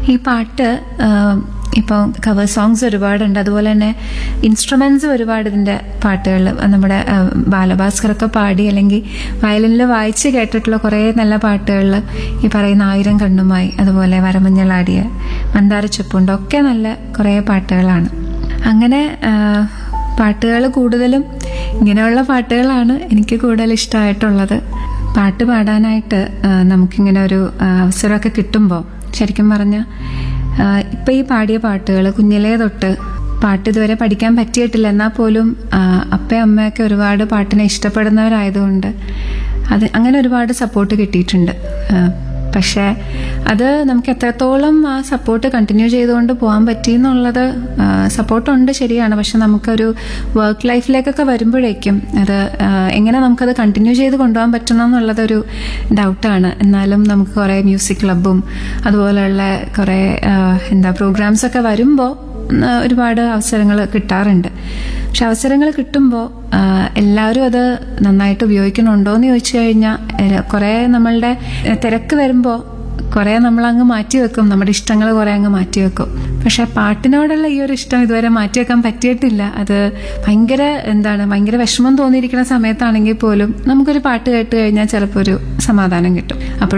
ഈ പാട്ട് ഇപ്പോൾ കവർ സോങ്സ് ഒരുപാടുണ്ട് അതുപോലെ തന്നെ ഇൻസ്ട്രുമെന്റ്സ് ഒരുപാട് ഇതിന്റെ പാട്ടുകൾ നമ്മുടെ ആ, ബാലഭാസ്കറൊക്കെ പാടി അല്ലെങ്കിൽ വയലിനിൽ വായിച്ച് കേട്ടിട്ടുള്ള കുറേ നല്ല പാട്ടുകളിൽ ഈ പറയുന്ന ആയിരം കണ്ണുമായി അതുപോലെ വരമഞ്ഞളാടിയ മന്ദാര ചെപ്പുണ്ട് ഒക്കെ നല്ല കുറേ പാട്ടുകളാണ് അങ്ങനെ പാട്ടുകൾ കൂടുതലും ഇങ്ങനെയുള്ള പാട്ടുകളാണ് എനിക്ക് കൂടുതൽ ഇഷ്ടമായിട്ടുള്ളത് പാട്ട് പാടാനായിട്ട് ആ, നമുക്കിങ്ങനെ ഒരു ആ, അവസരമൊക്കെ കിട്ടുമ്പോൾ ശരിക്കും പറഞ്ഞാൽ ഇപ്പം ഈ പാടിയ പാട്ടുകൾ കുഞ്ഞിലേ തൊട്ട് പാട്ട് ഇതുവരെ പഠിക്കാൻ പറ്റിയിട്ടില്ല എന്നാൽ പോലും ആ, അപ്പയും അമ്മയൊക്കെ ഒരുപാട് പാട്ടിനെ ഇഷ്ടപ്പെടുന്നവരായതുകൊണ്ട് അത് അങ്ങനെ ഒരുപാട് സപ്പോർട്ട് കിട്ടിയിട്ടുണ്ട് ആ, പക്ഷേ അത് നമുക്ക് എത്രത്തോളം ആ സപ്പോർട്ട് കണ്ടിന്യൂ ചെയ്തുകൊണ്ട് പോകാൻ പറ്റി എന്നുള്ളത് സപ്പോർട്ടുണ്ട് ശരിയാണ് പക്ഷെ നമുക്കൊരു വർക്ക് ലൈഫിലേക്കൊക്കെ വരുമ്പോഴേക്കും അത് ആ, എങ്ങനെ നമുക്കത് കണ്ടിന്യൂ ചെയ്ത് കൊണ്ടുപോകാൻ പറ്റണം എന്നുള്ളതൊരു ഡൗട്ടാണ് എന്നാലും നമുക്ക് കുറേ മ്യൂസിക് ക്ലബും അതുപോലെയുള്ള കുറേ ആ, എന്താ പ്രോഗ്രാംസ് ഒക്കെ വരുമ്പോൾ ഒരുപാട് അവസരങ്ങൾ കിട്ടാറുണ്ട് പക്ഷെ അവസരങ്ങൾ കിട്ടുമ്പോൾ എല്ലാവരും അത് നന്നായിട്ട് ഉപയോഗിക്കണുണ്ടോ എന്ന് ചോദിച്ചു കഴിഞ്ഞാൽ കുറേ നമ്മളുടെ ഏഹ്, തിരക്ക് വരുമ്പോൾ കുറേ നമ്മൾ അങ്ങ് മാറ്റി വെക്കും നമ്മുടെ ഇഷ്ടങ്ങൾ കുറേ അങ്ങ് മാറ്റി വെക്കും പക്ഷെ പാട്ടിനോടുള്ള ഈ ഒരു ഇഷ്ടം ഇതുവരെ മാറ്റി വെക്കാൻ പറ്റിയിട്ടില്ല അത് ഭയങ്കര എന്താണ് ഭയങ്കര വിഷമം തോന്നിയിരിക്കുന്ന സമയത്താണെങ്കിൽ പോലും നമുക്കൊരു പാട്ട് കേട്ട് കഴിഞ്ഞാൽ ചിലപ്പോൾ ഒരു സമാധാനം കിട്ടും അപ്പോൾ